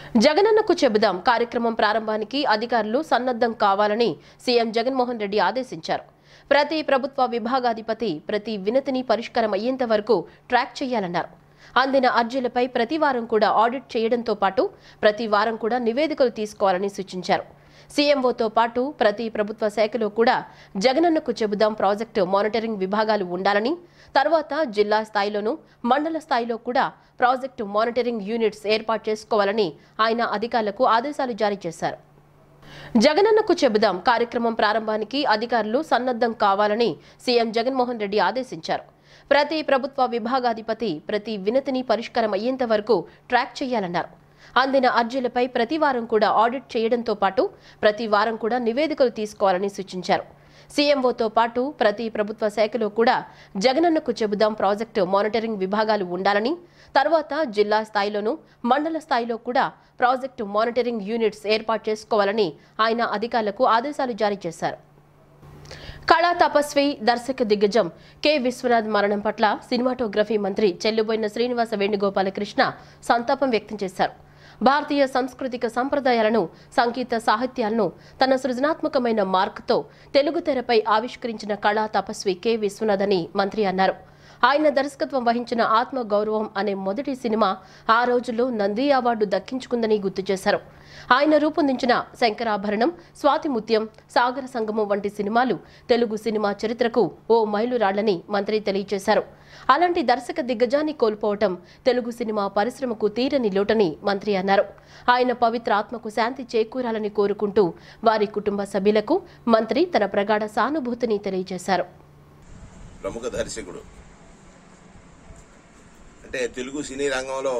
జగనన్నకు చెబుదాం కార్యక్రమం ప్రారంభానికి అధికారులు సన్నద్ధం కావాలని సీఎం జగన్మోహన్ రెడ్డి ఆదేశించారు ప్రతి ప్రభుత్వ విభాగాధిపతి ప్రతి వినతిని పరిష్కారం అయ్యేంత వరకు ట్రాక్ చేయాలన్నారు అందిన అర్జీలపై ప్రతి వారం కూడా ఆడిట్ చేయడంతో పాటు ప్రతి వారం కూడా నివేదికలు తీసుకోవాలని సూచించారు సీఎంఓతో పాటు ప్రతి ప్రభుత్వ శాఖలో కూడా జగనన్నకు చెబుదాం ప్రాజెక్టు మానిటరింగ్ విభాగాలు ఉండాలని తర్వాత జిల్లా స్థాయిలోనూ మండల స్థాయిలో కూడా ప్రాజెక్టు మానిటరింగ్ యూనిట్స్ ఏర్పాటు చేసుకోవాలని ఆయన అధికారులకు ఆదేశాలు జారీ చేశారు జగనన్నకు చెబుదాం కార్యక్రమం ప్రారంభానికి అధికారులు సన్నద్ధం కావాలని సీఎం జగన్మోహన్ రెడ్డి ఆదేశించారు ప్రతి ప్రభుత్వ విభాగాధిపతి ప్రతి వినతిని పరిష్కారం అయ్యేంత వరకు ట్రాక్ చేయాలన్నారు అందిన అర్జీలపై ప్రతి వారం కూడా ఆడిట్ చేయడంతో పాటు ప్రతి వారం కూడా నివేదికలు తీసుకోవాలని సూచించారు సీఎంఓతో పాటు ప్రతి ప్రభుత్వ శాఖలో కూడా జగనన్నకు చెబుదాం ప్రాజెక్టు మానిటరింగ్ విభాగాలు ఉండాలని తర్వాత జిల్లా స్థాయిలోనూ మండల స్థాయిలో కూడా ప్రాజెక్టు మానిటరింగ్ యూనిట్స్ ఏర్పాటు చేసుకోవాలని ఆయన అధికారులకు ఆదేశాలు జారీ చేశారు కళా తపస్వి దర్శక దిగ్గజం కె విశ్వనాథ్ మరణం పట్ల సినిమాటోగ్రఫీ మంత్రి చెల్లుబోయిన శ్రీనివాస వేణుగోపాలకృష్ణ సంతాపం వ్యక్తం చేశారు భారతీయ సాంస్కృతిక సంప్రదాయాలను సంగీత సాహిత్యాలను తన సృజనాత్మకమైన మార్క్తో తెలుగు తెరపై ఆవిష్కరించిన కళా తపస్వి కె విశ్వనాథ్ అని మంత్రి అన్నారు ఆయన దర్శకత్వం వహించిన ఆత్మ గౌరవం అనే మొదటి సినిమా ఆ రోజుల్లో నంది అవార్డు దక్కించుకుందని గుర్తు చేశారు ఆయన రూపొందించిన శంకరాభరణం స్వాతిముత్యం సాగర సంగమం వంటి సినిమాలు తెలుగు సినిమా చరిత్రకు ఓ మైలురాళ్లని మంత్రి తెలియజేశారు అలాంటి దర్శక దిగ్గజాన్ని కోల్పోవటం తెలుగు సినిమా పరిశ్రమకు తీరని లోటని మంత్రి అన్నారు ఆయన పవిత్ర ఆత్మకు శాంతి చేకూరాలని కోరుకుంటూ వారి కుటుంబ సభ్యులకు మంత్రి తన ప్రగాఢ సానుభూతిని తెలియజేశారు ప్రముఖ దర్శకుడు అంటే తెలుగు సినీ రంగంలో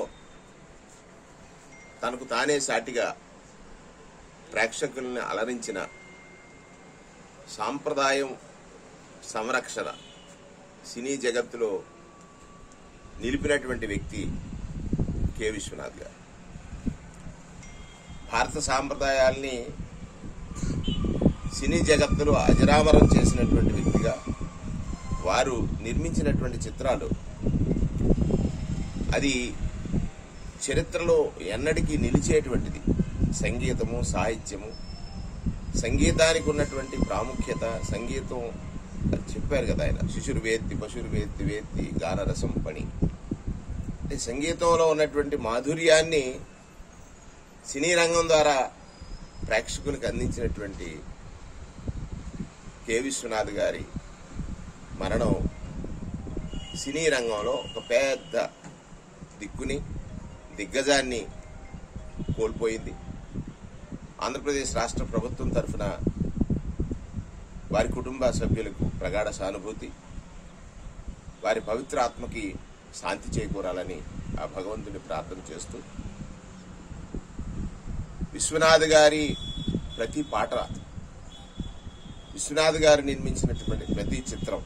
తనకు తానే సాటిగా ప్రేక్షకుల్ని అలరించిన సాంప్రదాయం సంరక్షణ సినీ జగత్తులో నిలిపినటువంటి వ్యక్తి కె విశ్వనాథ్ గారు భారత సాంప్రదాయాల్ని సినీ జగత్తులో అజరామరం చేసినటువంటి వ్యక్తిగా వారు నిర్మించినటువంటి చిత్రాలు అది చరిత్రలో ఎన్నటికీ నిలిచేటువంటిది సంగీతము సాహిత్యము సంగీతానికి ఉన్నటువంటి ప్రాముఖ్యత సంగీతం అది చెప్పారు కదా ఆయన శిశురు వేత్తి పశురు వేత్తి వేత్తి గానరసం పని అంటే సంగీతంలో ఉన్నటువంటి మాధుర్యాన్ని సినీ రంగం ద్వారా ప్రేక్షకులకు అందించినటువంటి కె విశ్వనాథ్ గారి మరణం సినీ రంగంలో ఒక పెద్ద దిక్కుని దిగ్గజాన్ని కోల్పోయింది ఆంధ్రప్రదేశ్ రాష్ట్ర ప్రభుత్వం తరఫున వారి కుటుంబ సభ్యులకు ప్రగాఢ సానుభూతి వారి పవిత్ర ఆత్మకి శాంతి చేకూరాలని ఆ భగవంతుని ప్రార్థన చేస్తూ విశ్వనాథ్ గారి ప్రతి పాట విశ్వనాథ్ గారు నిర్మించినటువంటి ప్రతి చిత్రం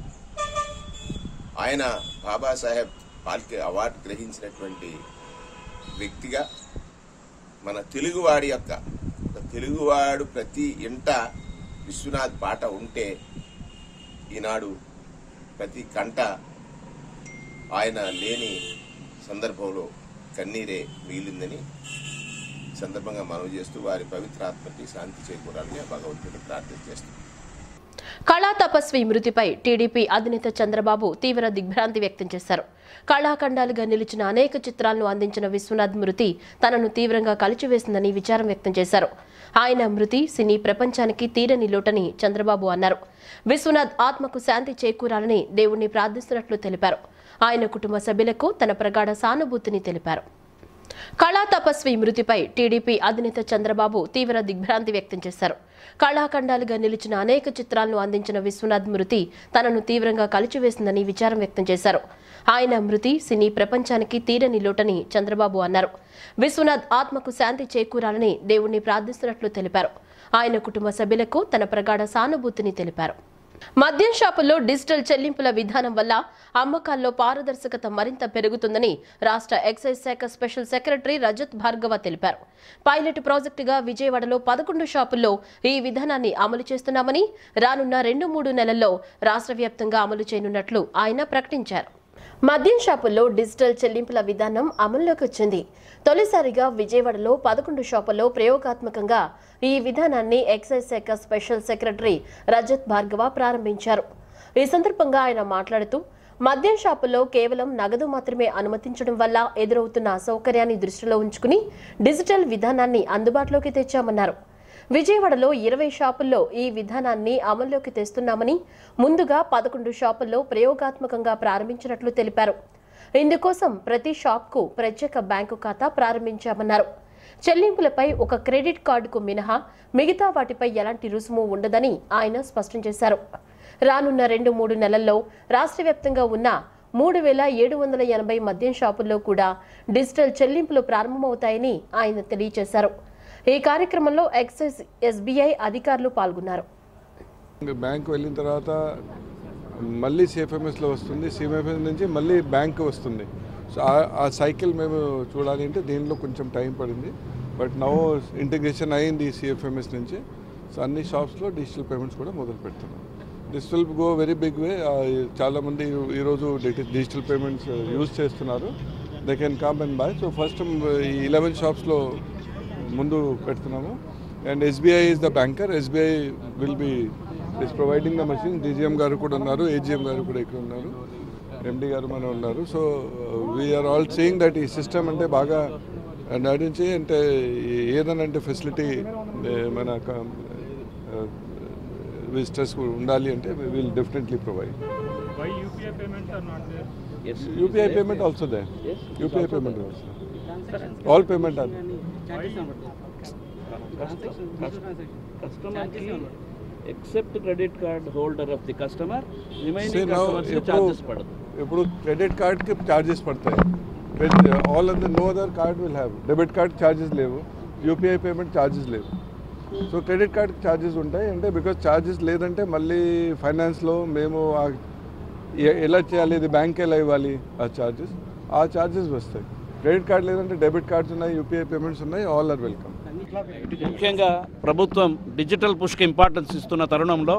ఆయన బాబాసాహెబ్ పాల్కే అవార్డు గ్రహించినటువంటి వ్యక్తిగా మన తెలుగువాడి యొక్క ఒక తెలుగువాడు ప్రతి ఇంట విశ్వనాథ్ పాట ఉంటే ఈనాడు ప్రతి కంట ఆయన లేని సందర్భంలో కన్నీరే మిగిలిందని ఈ సందర్భంగా మనవి చేస్తూ వారి పవిత్రాత్మకి శాంతి చేకూరాలని ఆ భగవంతుని ప్రార్థన చేస్తున్నాం కళా తపస్వి మృతిపై టీడీపీ అధినేత చంద్రబాబు తీవ్ర దిగ్భ్రాంతి వ్యక్తం చేశారు కళాఖండాలుగా నిలిచిన అనేక చిత్రాలను అందించిన విశ్వనాథ్ మృతి తనను తీవ్రంగా కలిచివేసిందని విచారం వ్యక్తం చేశారు ఆయన మృతి సినీ ప్రపంచానికి తీరని లోటని చంద్రబాబు అన్నారు విశ్వనాథ్ ఆత్మకు శాంతి చేకూరాలని దేవుణ్ణి ప్రార్థిస్తున్నట్లు తెలిపారు ఆయన కుటుంబ సభ్యులకు తన ప్రగాఢ సానుభూతిని తెలిపారు కళా తపస్వి మృతిపై టీడీపీ అధినేత చంద్రబాబు తీవ్ర దిగ్భ్రాంతి వ్యక్తం చేశారు కళాఖండాలుగా నిలిచిన అనేక చిత్రాలను అందించిన విశ్వనాథ్ మృతి తనను తీవ్రంగా కలిచివేసిందని విచారం వ్యక్తం చేశారు ఆయన మృతి సినీ ప్రపంచానికి తీరని లోటని చంద్రబాబు అన్నారు విశ్వనాథ్ ఆత్మకు శాంతి చేకూరాలని దేవుణ్ణి ప్రార్థిస్తున్నట్లు తెలిపారు ఆయన కుటుంబ సభ్యులకు తన ప్రగాఢ సానుభూతిని తెలిపారు మద్యం షాపుల్లో డిజిటల్ చెల్లింపుల విధానం వల్ల అమ్మకాల్లో పారదర్శకత మరింత పెరుగుతుందని రాష్ట్ర ఎక్సైజ్ శాఖ స్పెషల్ సెక్రటరీ రజత్ భార్గవ తెలిపారు పైలట్ ప్రాజెక్టుగా విజయవాడలో పదకొండు షాపుల్లో ఈ విధానాన్ని అమలు చేస్తున్నామని రానున్న రెండు మూడు నెలల్లో రాష్ట్ర వ్యాప్తంగా అమలు చేయనున్నట్లు ఆయన ప్రకటించారు మద్యం షాపుల్లో డిజిటల్ చెల్లింపుల విధానం అమల్లోకి వచ్చింది తొలిసారిగా విజయవాడలో పదకొండు షాపుల్లో ప్రయోగాత్మకంగా ఈ విధానాన్ని ఎక్సైజ్ శాఖ స్పెషల్ సెక్రటరీ రజత్ భార్గవ ప్రారంభించారు ఈ సందర్భంగా ఆయన మాట్లాడుతూ మద్యం షాపుల్లో కేవలం నగదు మాత్రమే అనుమతించడం వల్ల ఎదురవుతున్న అసౌకర్యాన్ని దృష్టిలో ఉంచుకుని డిజిటల్ విధానాన్ని అందుబాటులోకి తెచ్చామన్నారు విజయవాడలో ఇరవై షాపుల్లో ఈ విధానాన్ని అమల్లోకి తెస్తున్నామని ముందుగా పదకొండు షాపుల్లో ప్రయోగాత్మకంగా ప్రారంభించినట్లు తెలిపారు ఇందుకోసం ప్రతి షాప్కు ప్రత్యేక బ్యాంకు ఖాతా ప్రారంభించామన్నారు చెల్లింపులపై ఒక క్రెడిట్ కార్డుకు మినహా మిగతా వాటిపై ఎలాంటి రుసుము ఉండదని ఆయన స్పష్టం చేశారు రానున్న రెండు మూడు నెలల్లో రాష్ట్ర వ్యాప్తంగా ఉన్న మూడు వేల ఏడు వందల ఎనభై మద్యం షాపుల్లో కూడా డిజిటల్ చెల్లింపులు ప్రారంభమవుతాయని ఆయన తెలియజేశారు ఈ కార్యక్రమంలో ఎక్సైజ్ ఎస్బీఐ అధికారులు పాల్గొన్నారు బ్యాంక్ వెళ్ళిన తర్వాత మళ్ళీ సిఎఫ్ఎంఎస్లో వస్తుంది సిఎంఎఫ్ఎస్ నుంచి మళ్ళీ బ్యాంక్ వస్తుంది సో ఆ- ఆ సైకిల్ మేము చూడాలి అంటే దీనిలో కొంచెం టైం పడింది బట్ నౌ ఇంటిగ్రేషన్ అయింది సిఎఫ్ఎంఎస్ నుంచి సో అన్ని షాప్స్లో డిజిటల్ పేమెంట్స్ కూడా మొదలు పెడుతున్నాం this will go very big way చాలామంది ఈరోజు డిజిటల్ పేమెంట్స్ యూజ్ చేస్తున్నారు they can come and buy so first ఈ ఇలెవెన్ షాప్స్లో ముందు పెడుతున్నాము and SBI is the banker SBI will be is providing the machine DGM గారు కూడా ఉన్నారు ఏజీఎం గారు కూడా ఇక్కడ ఉన్నారు ఎండి గారు మన ఉన్నారు so we are all seeing that ఈ సిస్టమ్ అంటే బాగా నడించి అంటే ఏదైనా అంటే ఫెసిలిటీ మన విజిటర్స్ ఉండాలి అంటే will definitely provide Why UPI payments are not there? Yes. UPI payment also they Yes. UPI payment also all payment are Customer కి except credit card holder of the customer, remaining See, now, customers కి ఇప్పుడు charges పడదు. ఇప్పుడు credit కార్డ్కి charges పడతాయి all of the no other card will have debit card charges లేవు UPI payment charges లేవు so credit card charges ఉంటాయి అంటే బికాస్ ఛార్జెస్ లేదంటే మళ్ళీ ఫైనాన్స్లో మేము ఆ- ఎ- ఎలా చేయాలి ఇది బ్యాంక్ ఎలా ఇవ్వాలి ఆ ఛార్జెస్ ఆ ఛార్జెస్ వస్తాయి క్రెడిట్ కార్డ్ లేదంటే డెబిట్ కార్డ్స్ ఉన్నాయి యూపీఐ పేమెంట్స్ ఉన్నాయి ఆల్ ఆర్ వెల్కమ్ ముఖ్యంగా ప్రభుత్వం డిజిటల్ పుష్కి ఇంపార్టెన్స్ ఇస్తున్న తరుణంలో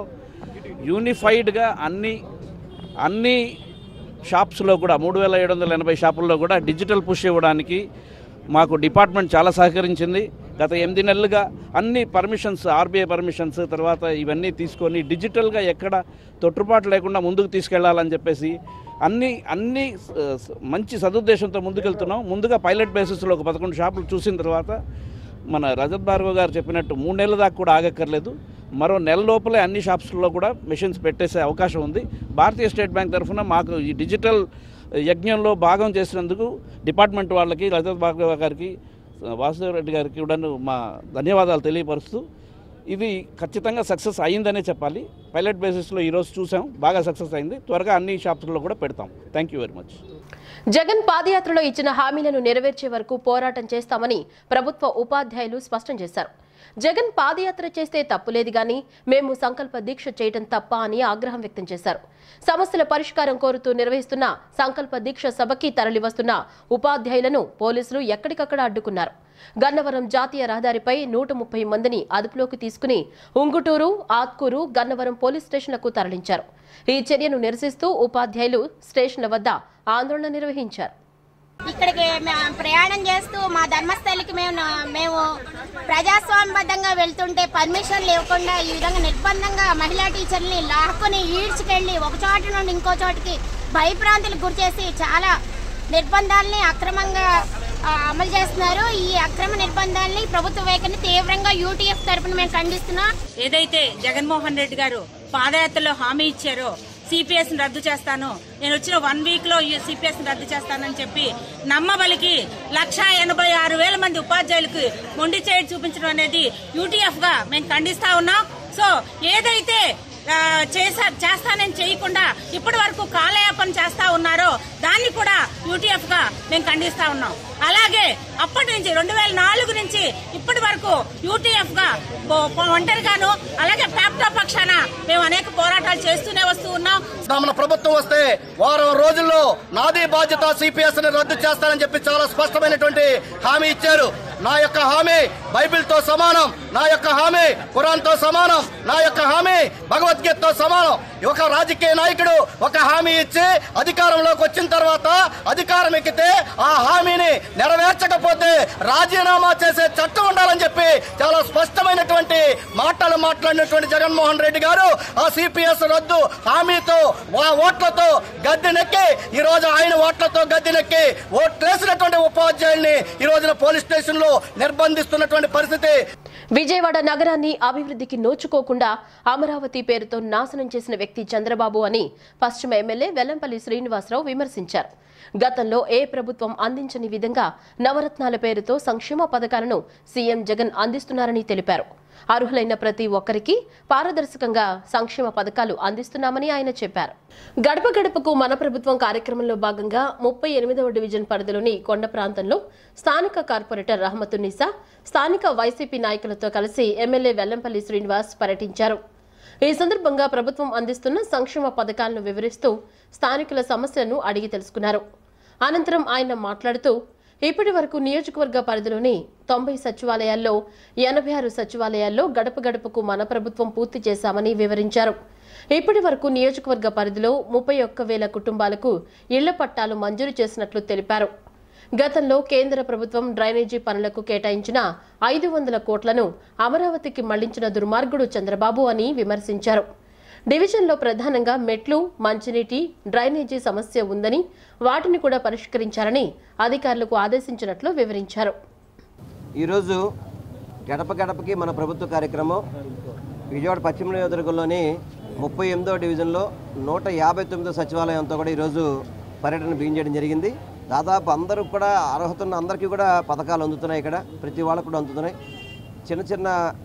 యూనిఫైడ్గా అన్ని అన్ని షాప్స్లో కూడా మూడు వేల ఏడు వందల ఎనభై షాపుల్లో కూడా డిజిటల్ పుష్ ఇవ్వడానికి మాకు డిపార్ట్మెంట్ చాలా సహకరించింది గత ఎనిమిది నెలలుగా అన్ని పర్మిషన్స్ ఆర్బీఐ పర్మిషన్స్ తర్వాత ఇవన్నీ తీసుకొని డిజిటల్గా ఎక్కడ తొట్టుపాటు లేకుండా ముందుకు తీసుకెళ్లాలని చెప్పేసి అన్ని అన్ని స- స- మంచి సదుద్దేశంతో ముందుకెళ్తున్నాం ముందుగా పైలట్ బేసిస్లో ఒక పదకొండు షాపులు చూసిన తర్వాత మన రజత్ భార్గవ్ గారు చెప్పినట్టు మూడు నెలల దాకా కూడా ఆగక్కర్లేదు మరో నెల లోపలే అన్ని షాప్స్లో కూడా మెషిన్స్ పెట్టేసే అవకాశం ఉంది భారతీయ స్టేట్ బ్యాంక్ తరఫున మాకు ఈ డిజిటల్ యజ్ఞంలో భాగం చేసినందుకు డిపార్ట్మెంట్ వాళ్ళకి రజత్ భార్గవ్ గారికి వాసుదేవ్ రెడ్డి గారికి కూడా మా ధన్యవాదాలు తెలియపరుస్తూ ఇది ఖచ్చితంగా సక్సెస్ అయిందనే చెప్పాలి పైలట్ బేసిస్లో ఈరోజు చూసాం బాగా సక్సెస్ అయింది త్వరగా అన్ని షాప్స్లో కూడా పెడతాం thank you very much Jagan పాదయాత్రలో ఇచ్చిన హామీలను నెరవేర్చే వరకు పోరాటం చేస్తామని ప్రభుత్వ ఉపాధ్యాయులు స్పష్టం చేశారు జగన్ పాదయాత్ర చేస్తే తప్పులేదు గాని మేము సంకల్ప దీక్ష చేయడం తప్ప అని ఆగ్రహం వ్యక్తం చేశారు సమస్యల పరిష్కారం కోరుతూ నిర్వహిస్తున్న సంకల్ప దీక్ష సభకి తరలివస్తున్న ఉపాధ్యాయులను పోలీసులు ఎక్కడికక్కడ అడ్డుకున్నారు గన్నవరం జాతీయ రహదారిపై నూట ముప్పై మందిని అదుపులోకి తీసుకుని ఉంగుటూరు ఆత్కూరు గన్నవరం పోలీస్ స్టేషన్లకు తరలించారు ఈ చర్యను నిరసిస్తూ ఉపాధ్యాయులు స్టేషన్ల వద్ద ఆందోళన నిర్వహించారు ఇక్కడికి మే- ప్రయాణం చేస్తూ మా ధర్మస్థలికి మేము మేము ప్రజాస్వామ్యబద్ధంగా వెళ్తుంటే పర్మిషన్ లేకుండా ఈ విధంగా నిర్బంధంగా మహిళా టీచర్ని లాక్కుని ఈడ్చుకెళ్ళి ఒక చోట నుండి ఇంకో చోటికి భయభ్రాంతులకు గురిచేసి చాలా నిర్బంధాలని అక్రమంగా ఆ, అమలు చేస్తున్నారు ఈ అక్రమ నిర్బంధాలని ప్రభుత్వ వైఖరిని తీవ్రంగా యూటీఎఫ్ తరపున మేము ఖండిస్తున్నాం ఏదైతే జగన్మోహన్ రెడ్డి గారు పాదయాత్రలో హామీ ఇచ్చారో సిపిఎస్ రద్దు చేస్తాను నేను వచ్చిన వన్ వీక్ లో ఈ సిపిఎస్ రద్దు చేస్తానని చెప్పి నమ్మబలికి లక్షా ఎనభై ఆరు వేల మంది ఉపాధ్యాయులకు మొండి చేయి చూపించడం అనేది యూటీఎఫ్ గా మేము ఖండిస్తా ఉన్నాం సో ఏదైతే ఆ, చేసా చేస్తానని చేయకుండా ఇప్పటి వరకు కాలయాపన చేస్తా ఉన్నారో దాన్ని కూడా యూటీఎఫ్ గా మేము ఖండిస్తా ఉన్నాం అలాగే అప్పటి నుంచి రెండు వేల నాలుగు నుంచి ఇప్పటి వరకు యూటీఎఫ్ గా పో- పో- ఒంటరిగాను అలాగే ప్యాప్టా పక్షాన మేము అనేక పోరాటాలు చేస్తూనే వస్తూ ఉన్నాం మన ప్రభుత్వం వస్తే వారం రోజుల్లో నాదే బాధ్యత సిపిఎస్ ని రద్దు చేస్తానని చెప్పి చాలా స్పష్టమైనటువంటి హామీ ఇచ్చారు నా యొక్క హామీ బైబిల్ తో సమానం నా యొక్క హామీ ఖురాన్ తో సమానం నా యొక్క హామీ భగవద్గీతతో సమానం ఒక రాజకీయ నాయకుడు ఒక హామీ ఇచ్చి అధికారంలోకి వచ్చిన తర్వాత అధికారం ఎక్కితే ఆ హామీని నెరవేర్చకపోతే రాజీనామా చేసే చట్టం ఉండాలని చెప్పి చాలా స్పష్టమైనటువంటి మాటలు మాట్లాడినటువంటి జగన్మోహన్ రెడ్డి గారు ఆ సిపిఎస్ రద్దు హామీతో ఆ ఓట్లతో గద్దెనెక్కి ఈ రోజు ఆయన ఓట్లతో గద్దెనెక్కి ఓట్లేసినటువంటి ఉపాధ్యాయుల్ని ఈ రోజున పోలీస్ స్టేషన్ లో నిర్బంధిస్తున్నటువంటి పరిస్థితి విజయవాడ నగరాన్ని అభివృద్ధికి నోచుకోకుండా అమరావతి పేరుతో నాశనం చేసిన వ్యక్తి చంద్రబాబు అని పశ్చిమ ఎమ్మెల్యే వెల్లంపల్లి శ్రీనివాసరావు విమర్శించారు గతంలో ఏ ప్రభుత్వం అందించని విధంగా నవరత్నాల పేరుతో సంక్షేమ పథకాలను సీఎం జగన్ అందిస్తున్నారని తెలిపారు అర్హులైన ప్రతి ఒక్కరికి పారదర్శకంగా సంక్షేమ పథకాలు అందిస్తున్నామని ఆయన చెప్పారు గడప గడపకు మన ప్రభుత్వం కార్యక్రమంలో భాగంగా ముప్పై ఎనిమిదవ డివిజన్ పరిధిలోని కొండ ప్రాంతంలో స్థానిక కార్పొరేటర్ రహమతున్నిసా స్థానిక వైసీపీ నాయకులతో కలిసి ఎమ్మెల్యే వెల్లంపల్లి శ్రీనివాస్ పర్యటించారు ఈ సందర్భంగా ప్రభుత్వం అందిస్తున్న సంక్షేమ పథకాలను వివరిస్తూ స్థానికుల సమస్యలను అడిగి తెలుసుకున్నారు అనంతరం ఆయన మాట్లాడుతూ ఇప్పటి వరకు నియోజకవర్గ పరిధిలోని తొంభై సచివాలయాల్లో ఎనభై ఆరు సచివాలయాల్లో గడప గడపకు మన ప్రభుత్వం పూర్తి చేశామని వివరించారు ఇప్పటి వరకు నియోజకవర్గ పరిధిలో ముప్పై ఒక్క వేల కుటుంబాలకు ఇళ్ల పట్టాలు మంజూరు చేసినట్లు తెలిపారు గతంలో కేంద్ర ప్రభుత్వం డ్రైనేజీ పనులకు కేటాయించిన ఐదు వందల కోట్లను అమరావతికి మళ్లించిన దుర్మార్గుడు చంద్రబాబు అని విమర్శించారు డివిజన్లో ప్రధానంగా మెట్లు మంచినీటి డ్రైనేజీ సమస్య ఉందని వాటిని కూడా పరిష్కరించాలని అధికారులకు ఆదేశించినట్లు వివరించారు ఈరోజు గడప గడపకి మన ప్రభుత్వ కార్యక్రమం విజయవాడ పశ్చిమ నియోజకవర్గంలోని ముప్పై ఎనిమిదో డివిజన్లో నూట యాభై తొమ్మిదో సచివాలయంతో కూడా ఈరోజు పర్యటన బిగిన్ చేయడం జరిగింది దాదాపు అందరూ కూడా అర్హత ఉన్న అందరికీ కూడా పథకాలు అందుతున్నాయి ఇక్కడ ప్రతి వాళ్ళకు కూడా అందుతున్నాయి చిన్న చిన్న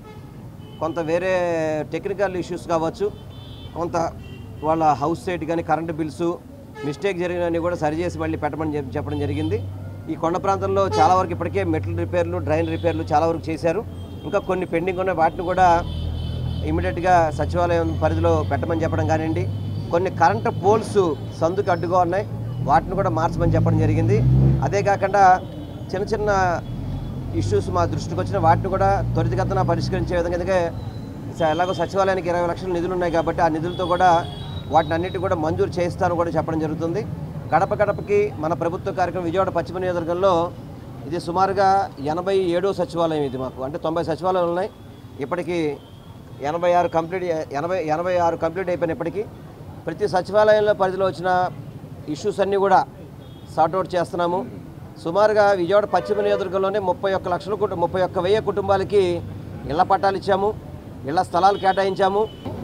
కొంత వేరే టెక్నికల్ ఇష్యూస్ కావచ్చు కొంత వాళ్ళ హౌస్ సైట్ కానీ కరెంటు బిల్స్ మిస్టేక్ జరిగినవి కూడా సరిచేసి మళ్ళీ పెట్టమని చెప్పి చెప్పడం జరిగింది ఈ కొండ ప్రాంతంలో చాలా వరకు ఇప్పటికే మెట్ల రిపేర్లు డ్రైన్ రిపేర్లు చాలా వరకు చేశారు ఇంకా కొన్ని పెండింగ్ ఉన్నాయి వాటిని కూడా ఇమీడియట్గా సచివాలయం పరిధిలో పెట్టమని చెప్పడం కానివ్వండి కొన్ని కరెంటు పోల్స్ సందుకు అడ్డుగా ఉన్నాయి వాటిని కూడా మార్చమని చెప్పడం జరిగింది అదే కాకుండా చిన్న చిన్న ఇష్యూస్ మా దృష్టికి వచ్చిన వాటిని కూడా త్వరితగతిన పరిష్కరించే విధంగా ఎందుకంటే స- ఎలాగో సచివాలయానికి ఇరవై లక్షల నిధులు ఉన్నాయి కాబట్టి ఆ నిధులతో కూడా వాటిని అన్నిటి కూడా మంజూరు చేస్తాను కూడా చెప్పడం జరుగుతుంది గడప గడపకి మన ప్రభుత్వ కార్యక్రమం విజయవాడ పశ్చిమ నియోజకవర్గంలో ఇది సుమారుగా ఎనభై ఏడో సచివాలయం ఇది మాకు అంటే తొంభై సచివాలయాలు ఉన్నాయి ఇప్పటికీ ఎనభై ఆరు కంప్లీట్ ఎనభై ఎనభై ఆరు కంప్లీట్ అయిపోయినప్పటికీ ప్రతి సచివాలయంలో పరిధిలో వచ్చిన ఇష్యూస్ అన్నీ కూడా సార్ట్అవుట్ చేస్తున్నాము సుమారుగా విజయవాడ పశ్చిమ నియోజకవర్గంలోనే ముప్పై ఒక్క లక్షల కుటుంబ ముప్పై ఒక్క వెయ్యి కుటుంబాలకి ఇళ్ల పట్టాలు ఇచ్చాము ఇళ్ల స్థలాలు కేటాయించాము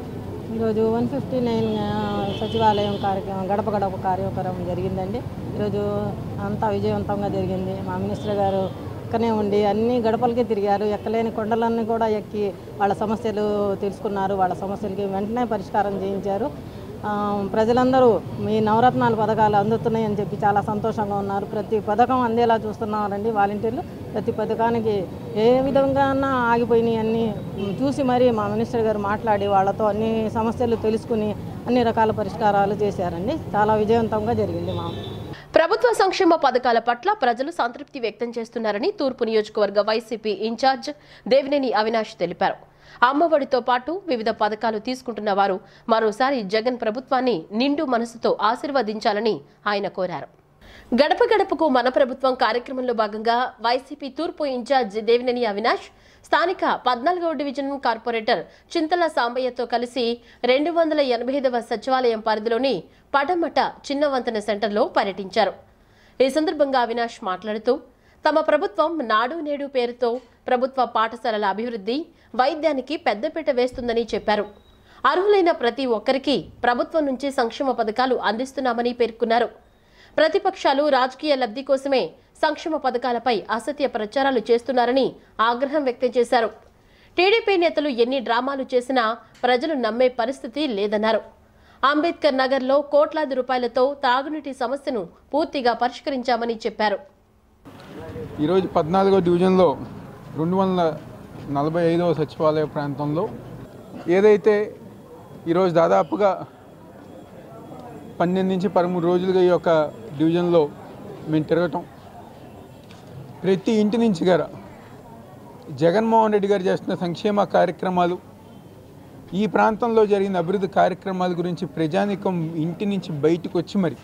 ఈరోజు వన్ ఫిఫ్టీ నైన్ సచివాలయం కార్యక్రమం గడప గడప కార్యక్రమం జరిగిందండి ఈరోజు అంతా విజయవంతంగా జరిగింది మా మినిస్టర్ గారు ఇక్కడనే ఉండి అన్ని గడపలకి తిరిగారు ఎక్కలేని కొండలన్నీ కూడా ఎక్కి వాళ్ళ సమస్యలు తెలుసుకున్నారు వాళ్ళ సమస్యలకి వెంటనే పరిష్కారం చేయించారు ఆ, ప్రజలందరూ మీ నవరత్నాల పథకాలు అందుతున్నాయని చెప్పి చాలా సంతోషంగా ఉన్నారు ప్రతి పథకం అందేలా చూస్తున్నారండి వాలంటీర్లు ప్రతి పథకానికి ఏ విధంగా ఆగిపోయినాయి అన్నీ చూసి మరీ మా మినిస్టర్ గారు మాట్లాడి వాళ్ళతో అన్ని సమస్యలు తెలుసుకుని అన్ని రకాల పరిష్కారాలు చేశారండి చాలా విజయవంతంగా జరిగింది మా ప్రభుత్వ సంక్షేమ పథకాల పట్ల ప్రజలు సంతృప్తి వ్యక్తం చేస్తున్నారని తూర్పు నియోజకవర్గ వైసీపీ ఇన్ఛార్జ్ దేవినేని అవినాష్ తెలిపారు అమ్మఒడితో పాటు వివిధ పథకాలు తీసుకుంటున్న వారు మరోసారి జగన్ ప్రభుత్వాన్ని నిండు మనసుతో ఆశీర్వదించాలని ఆయన కోరారు గడప గడపకు మన ప్రభుత్వం కార్యక్రమంలో భాగంగా వైసీపీ తూర్పు ఇన్ఛార్జ్ దేవినేని అవినాష్ స్థానిక పద్నాలుగవ డివిజన్ కార్పొరేటర్ చింతల సాంబయ్యతో కలిసి రెండు వందల ఎనభై ఐదవ సచివాలయం పరిధిలోని పడమట చిన్న వంతెన సెంటర్లో పర్యటించారు ఈ సందర్భంగా అవినాష్ మాట్లాడుతూ తమ ప్రభుత్వం నాడు నేడు పేరుతో ప్రభుత్వ పాఠశాలల అభివృద్ధి వైద్యానికి పెద్దపీట వేస్తుందని చెప్పారు అర్హులైన ప్రతి ఒక్కరికి ప్రభుత్వం నుంచి సంక్షేమ పథకాలు అందిస్తున్నామని పేర్కొన్నారు ప్రతిపక్షాలు రాజకీయ లబ్ధి కోసమే సంక్షేమ పథకాలపై అసత్య ప్రచారాలు చేస్తున్నారని ఆగ్రహం వ్యక్తం చేశారు టీడీపీ నేతలు ఎన్ని డ్రామాలు చేసినా ప్రజలు నమ్మే పరిస్థితి లేదన్నారు అంబేద్కర్ నగర్లో కోట్లాది రూపాయలతో తాగునీటి సమస్యను పూర్తిగా పరిష్కరించామని చెప్పారు ఈరోజు పద్నాలుగో డివిజన్లో రెండు వందల నలభై ఐదవ సచివాలయ ప్రాంతంలో ఏదైతే ఈరోజు దాదాపుగా పన్నెండు నుంచి పదమూడు రోజులుగా ఈ యొక్క డివిజన్లో మేము తిరగటం ప్రతి ఇంటి నుంచి గారు జగన్మోహన్ రెడ్డి గారు చేస్తున్న సంక్షేమ కార్యక్రమాలు ఈ ప్రాంతంలో జరిగిన అభివృద్ధి కార్యక్రమాల గురించి ప్రజానికం ఇంటి నుంచి బయటకు వచ్చి మరి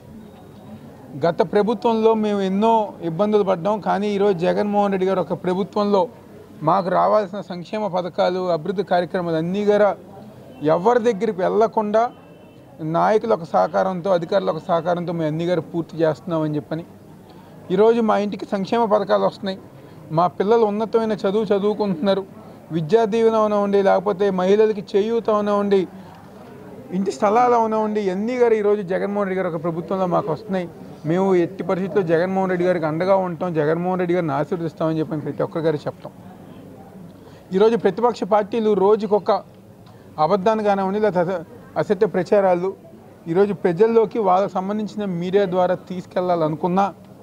గత ప్రభుత్వంలో మేము ఎన్నో ఇబ్బందులు పడ్డాం కానీ ఈరోజు జగన్మోహన్ రెడ్డి గారు ఒక ప్రభుత్వంలో మాకు రావాల్సిన సంక్షేమ పథకాలు అభివృద్ధి కార్యక్రమాలు అన్నీ కూడా ఎవరి దగ్గరికి వెళ్లకుండా నాయకుల ఒక సహకారంతో అధికారుల ఒక సహకారంతో మేము అన్ని గారు పూర్తి చేస్తున్నామని చెప్పని ఈరోజు మా ఇంటికి సంక్షేమ పథకాలు వస్తున్నాయి మా పిల్లలు ఉన్నతమైన చదువు చదువుకుంటున్నారు విద్యా దీవెన అవనివ్వండి లేకపోతే మహిళలకి చేయూత అవనివ్వండి ఇంటి స్థలాలు అవనివ్వండి అన్నీ గారు ఈరోజు జగన్మోహన్ రెడ్డి గారు ఒక ప్రభుత్వంలో మాకు వస్తున్నాయి మేము ఎట్టి పరిస్థితుల్లో జగన్మోహన్ రెడ్డి గారికి అండగా ఉంటాం జగన్మోహన్ రెడ్డి గారిని ఆశీర్వదిస్తామని చెప్పి ప్రతి ఒక్కరి గారు చెప్తాం ఈరోజు ప్రతిపక్ష పార్టీలు రోజుకొక అబద్ధాన్ని కానివ్వండి లేదా అసత్య ప్రచారాలు ఈరోజు ప్రజల్లోకి వాళ్ళకి సంబంధించిన మీడియా ద్వారా తీసుకెళ్లాలనుకున్నా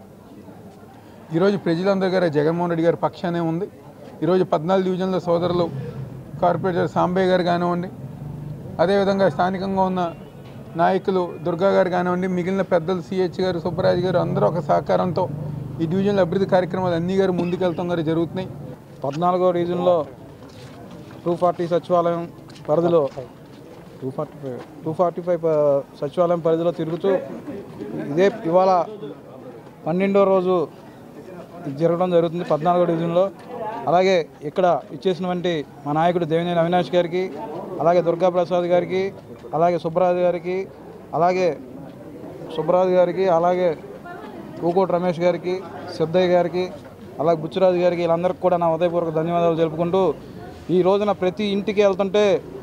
ఈరోజు ప్రజలందరి గారు జగన్మోహన్ రెడ్డి గారి పక్షానే ఉంది ఈరోజు పద్నాలుగు డివిజన్ల సోదరులు కార్పొరేటర్ సాంబయ్య గారు కానివ్వండి అదేవిధంగా స్థానికంగా ఉన్న నాయకులు దుర్గా గారు కానివ్వండి మిగిలిన పెద్దలు సిహెచ్ గారు సుబ్బరాజు గారు అందరూ ఒక సహకారంతో ఈ డివిజన్ల అభివృద్ధి కార్యక్రమాలు అన్ని గారు ముందుకెళ్తాం గారు జరుగుతున్నాయి పద్నాలుగో రీజన్లో టూ ఫార్టీ సచివాలయం పరిధిలో two forty five two forty five సచివాలయం పరిధిలో తిరుగుతూ ఇదే ఇవాళ పన్నెండో రోజు ఇది జరగడం జరుగుతుంది పద్నాలుగో డివిజన్లో అలాగే ఇక్కడ ఇచ్చేసినటువంటి మా నాయకుడు దేవినేని అవినాష్ గారికి అలాగే దుర్గా ప్రసాద్ గారికి అలాగే సుబ్బరాజు గారికి అలాగే సుబ్బరాజు గారికి అలాగే కూకోటి రమేష్ గారికి సిద్ధయ్య గారికి అలాగే బుచ్చిరాజు గారికి వీళ్ళందరికీ కూడా నా ఉదయపూర్వక ధన్యవాదాలు తెలుపుకుంటూ ఈ రోజున ప్రతి ఇంటికి వెళ్తుంటే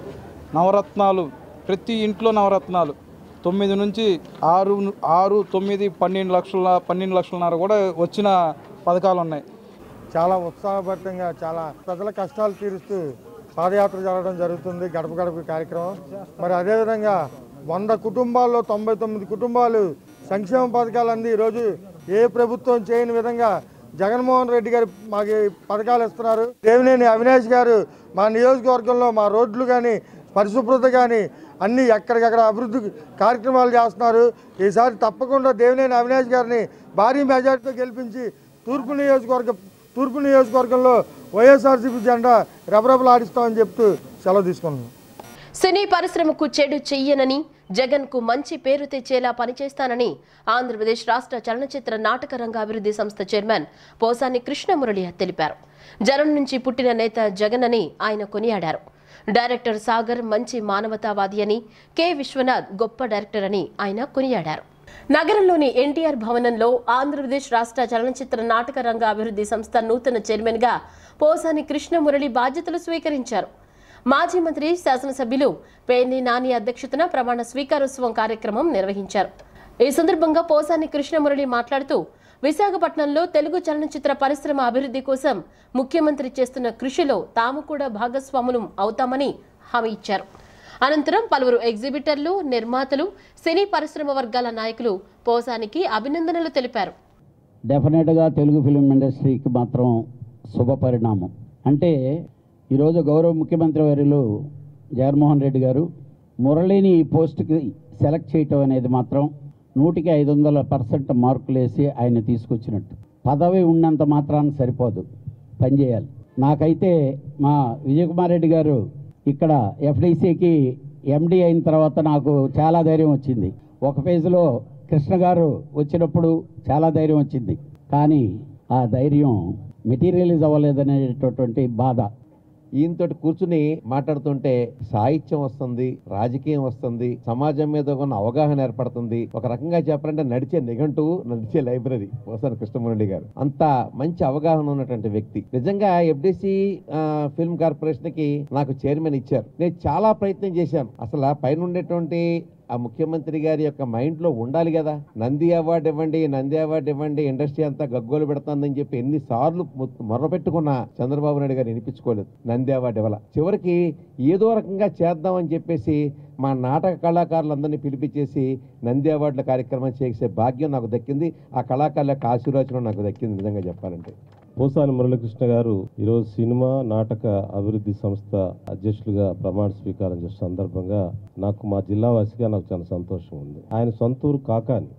నవరత్నాలు ప్రతి ఇంట్లో నవరత్నాలు తొమ్మిది నుంచి ఆరు ఆరు తొమ్మిది పన్నెండు లక్షల పన్నెండు లక్షలన్నర కూడా వచ్చిన పథకాలు ఉన్నాయి చాలా ఉత్సాహభరితంగా చాలా ప్రజల కష్టాలు తీరుస్తూ పాదయాత్ర జరగడం జరుగుతుంది గడప గడప కార్యక్రమం మరి అదేవిధంగా వంద కుటుంబాల్లో తొంభై తొమ్మిది కుటుంబాలు సంక్షేమ పథకాలు అంది ఈరోజు ఏ ప్రభుత్వం చేయని విధంగా జగన్మోహన్ రెడ్డి గారు మాకు ఈ పథకాలు ఇస్తున్నారు దేవినేని అవినాష్ గారు మా నియోజకవర్గంలో మా రోడ్లు కానీ పరిశుభ్రత కానీ అన్నీ ఎక్కడికక్కడ అభివృద్ధి కార్యక్రమాలు చేస్తున్నారు ఈసారి తప్పకుండా దేవినేని అవినాష్ గారిని భారీ మెజార్టీతో గెలిపించి తూర్పు నియోజకవర్గ తూర్పు నియోజకవర్గంలో వైఎస్ఆర్సీపీ జెండా రెబరెబలాడిస్తామని చెప్తూ సెలవు తీసుకున్నాను సినీ పరిశ్రమకు చెడు చెయ్యనని జగన్ కు మంచి పేరు తెచ్చేలా పనిచేస్తానని ఆంధ్రప్రదేశ్ రాష్ట్ర చలనచిత్ర నాటక రంగ అభివృద్ధి సంస్థ చైర్మన్ పోసాని కృష్ణమురళి తెలిపారు జనం నుంచి పుట్టిన నేత జగన్ అని ఆయన కొనియాడారు డైరెక్టర్ సాగర్ మంచి మానవతావాది అని కె విశ్వనాథ్ గొప్ప డైరెక్టర్ అని ఆయన కొనియాడారు నగరంలోని ఎన్టీఆర్ భవనంలో ఆంధ్రప్రదేశ్ రాష్ట్ర చలనచిత్ర నాటక రంగ అభివృద్ధి సంస్థ నూతన చైర్మన్ గా పోసాని కృష్ణమురళి బాధ్యతలు స్వీకరించారు మాజీ మంత్రి శాసనసభ్యులు పేర్ని నాని అధ్యక్షతన ప్రమాణ స్వీకారోత్సవం కార్యక్రమం నిర్వహించారు ఈ సందర్భంగా పోసాని కృష్ణమురళి మాట్లాడుతూ విశాఖపట్నంలో తెలుగు చలనచిత్ర పరిశ్రమ అభివృద్ధి కోసం ముఖ్యమంత్రి చేస్తున్న కృషిలో తాము కూడా భాగస్వాములు అవుతామని హామీ ఇచ్చారు అనంతరం పలువురు ఎగ్జిబిటర్లు నిర్మాతలు సినీ పరిశ్రమ వర్గాల నాయకులు పోసానికి అభినందనలు తెలిపారు డెఫినెట్గా తెలుగు ఫిలిం ఇండస్ట్రీకి మాత్రం శుభ పరిణామం అంటే ఈరోజు గౌరవ ముఖ్యమంత్రి వర్యులు జగన్మోహన్ రెడ్డి గారు మురళిని ఈ పోస్టుకి సెలెక్ట్ చేయటం అనేది మాత్రం నూటికి ఐదు వందల పర్సెంట్ మార్కులు వేసి ఆయన తీసుకొచ్చినట్టు పదవి ఉన్నంత మాత్రానికి సరిపోదు పనిచేయాలి నాకైతే మా విజయకుమార్ రెడ్డి గారు ఇక్కడ ఎఫ్డీసీకి ఎండి అయిన తర్వాత నాకు చాలా ధైర్యం వచ్చింది ఒక ఫేజ్లో కృష్ణ గారు వచ్చినప్పుడు చాలా ధైర్యం వచ్చింది కానీ ఆ ధైర్యం మెటీరియలైజ్ అవ్వలేదనేటటువంటి బాధ ఈయనతోటి కూర్చుని మాట్లాడుతుంటే సాహిత్యం వస్తుంది రాజకీయం వస్తుంది సమాజం మీద ఉన్న అవగాహన ఏర్పడుతుంది ఒక రకంగా చెప్పాలంటే నడిచే నిఘంటువు నడిచే లైబ్రరీ పోసాని కృష్ణమురళి గారు అంత మంచి అవగాహన ఉన్నటువంటి వ్యక్తి నిజంగా ఎఫ్డిసి ఫిల్మ్ కార్పొరేషన్ కి నాకు చైర్మన్ ఇచ్చారు నేను చాలా ప్రయత్నం చేశాను అసలు ఆ పైన ఉండేటువంటి ఆ ముఖ్యమంత్రి గారి యొక్క మైండ్ లో ఉండాలి కదా నంది అవార్డు ఇవ్వండి నంది అవార్డు ఇవ్వండి ఇండస్ట్రీ అంతా గగ్గోలు పెడుతుందని చెప్పి ఎన్నిసార్లు మొర్ర పెట్టుకున్న చంద్రబాబు నాయుడు గారు వినిపించుకోలేదు నంది అవార్డు ఇవ్వాల చివరికి ఏదో రకంగా చేద్దామని చెప్పేసి మా నాటక కళాకారులందరినీ పిలిపించేసి నంది అవార్డుల కార్యక్రమం చేసే భాగ్యం నాకు దక్కింది ఆ కళాకారుల యొక్క ఆశీర్వచనం నాకు దక్కింది నిజంగా చెప్పాలంటే పోసాని మురళీకృష్ణ గారు ఈరోజు సినిమా నాటక అభివృద్ధి సంస్థ అధ్యక్షులుగా ప్రమాణ స్వీకారం చేసిన సందర్భంగా నాకు మా జిల్లా వాసిగా నాకు చాలా సంతోషం ఉంది ఆయన సొంతూరు కాకాని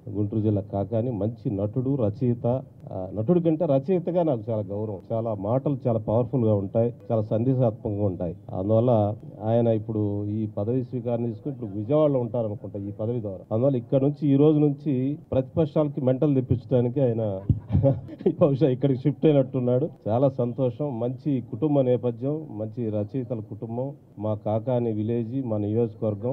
గుంటూరు జిల్లా కాకాని మంచి నటుడు రచయిత ఆ, నటుడి కంటే రచయితగా నాకు చాలా గౌరవం చాలా మాటలు చాలా పవర్ఫుల్ గా ఉంటాయి చాలా సందేశాత్మకంగా ఉంటాయి అందువల్ల ఆయన ఇప్పుడు ఈ పదవి స్వీకారం తీసుకుని ఇప్పుడు విజయవాడలో ఉంటారనుకుంటా ఈ పదవి ద్వారా అందువల్ల ఇక్కడ నుంచి ఈ రోజు నుంచి ప్రతిపక్షాలకి మెంటల్ తెప్పించడానికి ఆయన బహుశా ఇక్కడికి షిఫ్ట్ అయినట్టున్నాడు చాలా సంతోషం మంచి కుటుంబ నేపథ్యం మంచి రచయితల కుటుంబం మా కాకాని విలేజ్ మా నియోజకవర్గం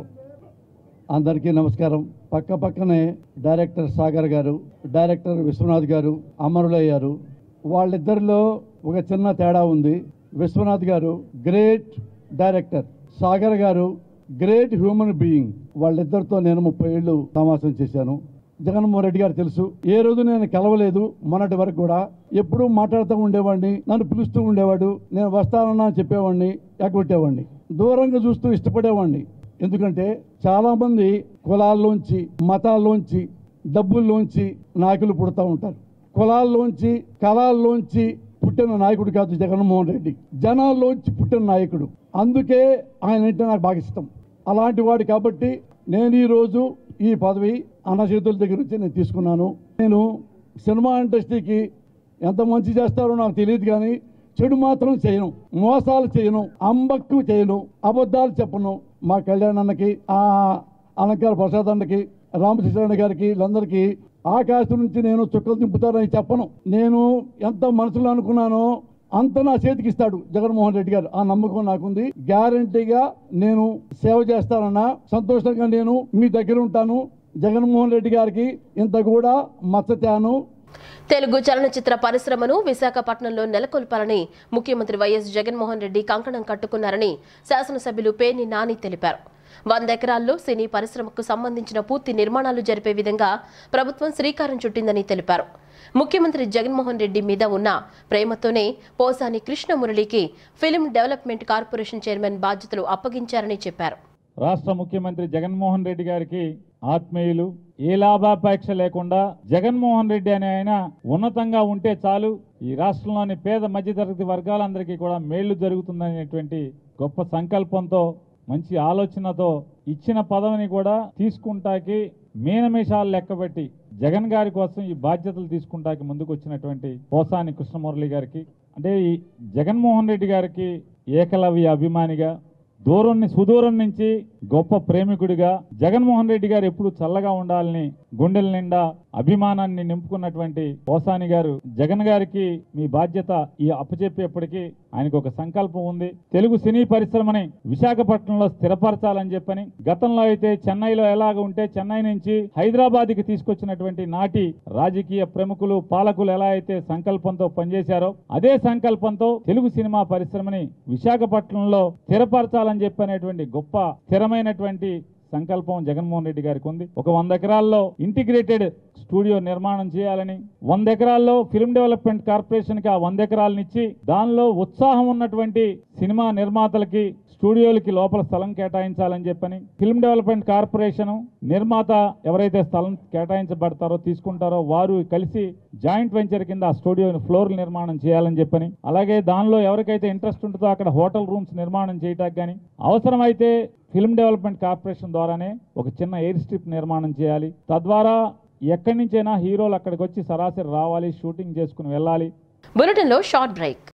అందరికీ నమస్కారం పక్క పక్కనే డైరెక్టర్ సాగర్ గారు డైరెక్టర్ విశ్వనాథ్ గారు అమరులయ్యారు వాళ్ళిద్దరిలో ఒక చిన్న తేడా ఉంది విశ్వనాథ్ గారు గ్రేట్ డైరెక్టర్ సాగర్ గారు గ్రేట్ హ్యూమన్ బీయింగ్ వాళ్ళిద్దరితో నేను ముప్పై ఏళ్ళు సమాసం చేశాను జగన్మోహన్ రెడ్డి గారు తెలుసు ఏ రోజు నేను కలవలేదు మొన్నటి వరకు కూడా ఎప్పుడూ మాట్లాడుతూ ఉండేవాడిని నన్ను పిలుస్తూ ఉండేవాడు నేను వస్తానన్నా అని చెప్పేవాడిని ఎగ్గొట్టేవాడిని దూరంగా చూస్తూ ఇష్టపడేవాడిని ఎందుకంటే చాలామంది కులాల్లోంచి మతాల్లోంచి డబ్బుల్లోంచి నాయకులు పుడతా ఉంటారు కులాల్లోంచి కళాల్లోంచి పుట్టిన నాయకుడు కాదు జగన్మోహన్ రెడ్డి జనాల్లోంచి పుట్టిన నాయకుడు అందుకే ఆయన అంటే నాకు బాగా ఇష్టం అలాంటి వాడు కాబట్టి నేను ఈరోజు ఈ పదవి అన్న చేతుల దగ్గర నుంచి నేను తీసుకున్నాను నేను సినిమా ఇండస్ట్రీకి ఎంత మంచి చేస్తారో నాకు తెలియదు కానీ చెడు మాత్రం చేయను మోసాలు చేయను అంబక్కు చేయను అబద్ధాలు చెప్పను మా కళ్యాణ్ అన్నకి ఆ అలంకార ప్రసాద్ అన్నకి రామకృష్ణ గారికి వీళ్ళందరికీ ఆకాశం నుంచి నేను చుక్కలు దింపుతారని చెప్పను నేను ఎంత మనసులో అనుకున్నానో అంత నా చేతికి ఇస్తాడు జగన్మోహన్ రెడ్డి గారు ఆ నమ్మకం నాకుంది గ్యారంటీగా నేను సేవ చేస్తానన్నా సంతోషంగా నేను మీ దగ్గర ఉంటాను జగన్మోహన్ రెడ్డి గారికి ఇంత కూడా మచ్చతాను తెలుగు చలనచిత్ర పరిశ్రమను విశాఖపట్నంలో నెలకొల్పాలని ముఖ్యమంత్రి వైఎస్ జగన్మోహన్ రెడ్డి కంకణం కట్టుకున్నారని శాసనసభ్యులు పేర్ని నాని తెలిపారు వంద ఎకరాల్లో సినీ పరిశ్రమకు సంబంధించిన పూర్తి నిర్మాణాలు జరిపే విధంగా ప్రభుత్వం శ్రీకారం చుట్టిందని తెలిపారు ముఖ్యమంత్రి జగన్మోహన్ రెడ్డి మీద ఉన్న ప్రేమతోనే పోసాని కృష్ణమురళికి ఫిల్మ్ డెవలప్మెంట్ కార్పొరేషన్ చైర్మన్ బాధ్యతలు అప్పగించారని చెప్పారు రాష్ట్ర ముఖ్యమంత్రి జగన్మోహన్ రెడ్డి గారికి ఆత్మీయులు ఏ లాభాపేక్ష లేకుండా జగన్మోహన్ రెడ్డి అనే ఆయన ఉన్నతంగా ఉంటే చాలు ఈ రాష్ట్రంలోని పేద మధ్యతరగతి వర్గాలందరికీ కూడా మేళ్లు జరుగుతుందనేటువంటి గొప్ప సంకల్పంతో మంచి ఆలోచనతో ఇచ్చిన పదవిని కూడా తీసుకుంటాకి మీనమేషాలు లెక్కబెట్టి జగన్ గారి కోసం ఈ బాధ్యతలు తీసుకుంటాకి ముందుకు వచ్చినటువంటి పోసాని కృష్ణమురళి గారికి అంటే ఈ జగన్మోహన్ రెడ్డి గారికి ఏకలవ్య అభిమానిగా దూరం ని- సుదూరం నుంచి గొప్ప ప్రేమికుడిగా జగన్మోహన్ రెడ్డి గారు ఎప్పుడు చల్లగా ఉండాలని గుండెల నిండా అభిమానాన్ని నింపుకున్నటువంటి పోసాని గారు జగన్ గారికి మీ బాధ్యత ఈ అప్పచెప్పేప్పటికీ ఆయనకు ఒక సంకల్పం ఉంది తెలుగు సినీ పరిశ్రమని విశాఖపట్నంలో స్థిరపరచాలని చెప్పని గతంలో అయితే చెన్నైలో ఎలాగ ఉంటే చెన్నై నుంచి హైదరాబాద్ కి తీసుకొచ్చినటువంటి నాటి రాజకీయ ప్రముఖులు పాలకులు ఎలా అయితే సంకల్పంతో పనిచేశారో అదే సంకల్పంతో తెలుగు సినిమా పరిశ్రమని విశాఖపట్నంలో స్థిరపరచాలని చెప్పనేటువంటి గొప్ప స్థిరమైనటువంటి సంకల్పం జగన్మోహన్ రెడ్డి గారికి ఉంది ఒక వంద ఎకరాల్లో ఇంటిగ్రేటెడ్ స్టూడియో నిర్మాణం చేయాలని వంద ఎకరాల్లో ఫిల్మ్ డెవలప్మెంట్ కార్పొరేషన్ కి ఆ వంద ఎకరాలను ఇచ్చి దానిలో ఉత్సాహం ఉన్నటువంటి సినిమా నిర్మాతలకి స్టూడియోలకి లోపల స్థలం కేటాయించాలని చెప్పని ఫిల్మ్ డెవలప్మెంట్ కార్పొరేషన్ నిర్మాత ఎవరైతే స్థలం కేటాయించబడతారో తీసుకుంటారో వారు కలిసి జాయింట్ వెంచర్ కింద ఆ స్టూడియో ఫ్లోర్ నిర్మాణం చేయాలని చెప్పని అలాగే దానిలో ఎవరికైతే ఇంట్రెస్ట్ ఉంటుందో అక్కడ హోటల్ రూమ్స్ నిర్మాణం చేయటానికి కానీ అవసరమైతే ఫిల్మ్ డెవలప్మెంట్ కార్పొరేషన్ ద్వారానే ఒక చిన్న ఎయిర్ స్ట్రిప్ నిర్మాణం చేయాలి తద్వారా ఎక్కడి నుంచైనా హీరోలు అక్కడికి వచ్చి సరాసరి రావాలి షూటింగ్ చేసుకుని వెళ్ళాలి బులెటిన్లో షార్ట్ బ్రేక్